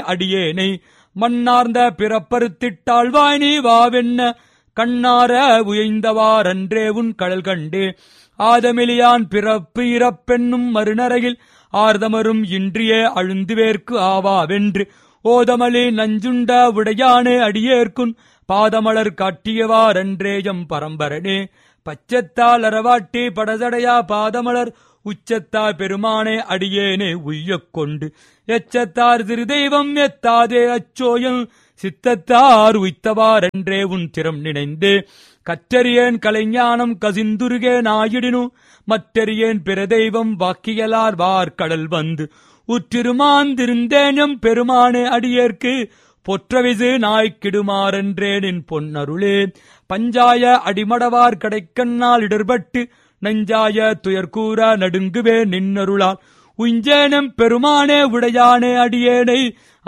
அடியேனை மண்ணார்ந்த பிறப்பறுத்திட்டாழ்வாய் நீ வாவென்ன கண்ணார உயர்ந்தவாறன்றே உன் கடல் கண்டே ஆதமெலியான் பிறப்பு இறப்பென்னும் மறுநரையில் ஆர்தமரும் இன்றியே அழுந்துவேற்கு ஆவாவென்று ஓதமலி நஞ்சுண்ட உடையானே அடியேற்குன் பாதமலர் காட்டியவாறன்றேயம் பரம்பரனே பச்சத்தால் அறவாட்டி படசடையா பாதமலர் உச்சத்தார் பெருமானே அடியேனே உய்யக் கொண்டு எச்சத்தார் திருதெய்வம் எத்தாதே அச்சோயம் சித்தத்தார் உய்த்தவாறென்றே உன் திறம் நினைந்து கற்றறியேன் கலைஞானம் கசிந்துருகே நாயிடினு மற்றறியேன் பிற தெய்வம் வாக்கியலார் வார்கடல் வந்து உற்றிருமாந்திருந்தேனும் பெருமானே அடியேற்கு பொற்றவிசு நாய்க்கிடுமாறென்றேனின் பொன்னருளே பஞ்சாய அடிமடவார் கடைக்கண்ணால் இடர்பட்டு நெஞ்சாய துயர்கூற நடுங்குவே நின்னருளால் உஞ்சேனம் பெருமானே உடையானே அடியேனை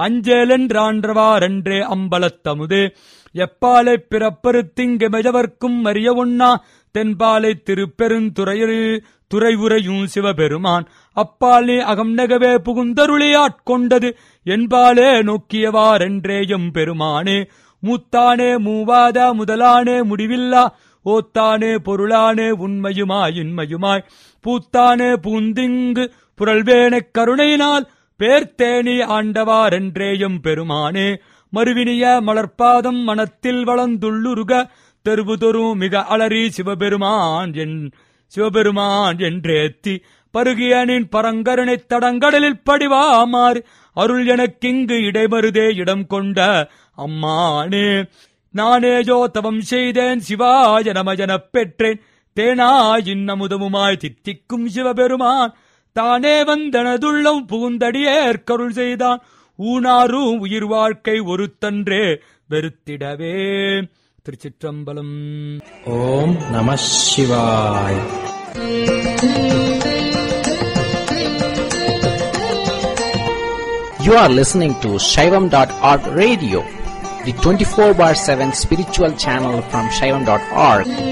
அஞ்சேலென்றான்றவாறன்றே அம்பலத்தமுதே எப்பாலை பிறப்பருத்திங்கெமஜவர்க்கும் அறிய ஒண்ணா தென்பாலை திருப்பெருந்துறையில் துறை உரையும் சிவபெருமான் அப்பாலே அகம் நெகவே புகுந்தருளே ஆட்கொண்டது என்பாலே நோக்கியவாறென்றேயும் பெருமானே மூத்தானே மூவாத முதலானே முடிவில்லா ஓத்தானே பொருளானே உண்மையுமாய் இன்மையுமாய் பூத்தானே பூந்திங்கு புரள்வேனக் கருணையினால் பேர்த்தேனி ஆண்டவாரென்றேயும் பெருமானே மறுவினிய மலர்பாதம் மனத்தில் வளர்ந்துள்ளுருக தெருவுதொரும் மிக அலறி சிவபெருமான் என் சிவபெருமான் என்றேத்தி பருகியனின் பரங்கருணைத் தடங்கடலில் படிவாமாறு அருள் எனக்கிங்கு இடைமருதே இடம் கொண்ட அம்மானே நானேஜோ தவம் செய்தேன் சிவாய நமஜனப் பெற்றேன் தேனாயின் அமுதமுமாய் தித்திக்கும் சிவபெருமான் தானே வந்தனதுள்ளம் புகுந்தடியேற்கருள் செய்தான் ஊனாரும் உயிர் வாழ்க்கை ஒருத்தன்றே வெறுத்திடவே திருச்சிற்றம்பலம் ஓம் நம சிவாய் You are listening to Shaivam.org radio, the 24 bar 7 spiritual channel from Shaivam.org.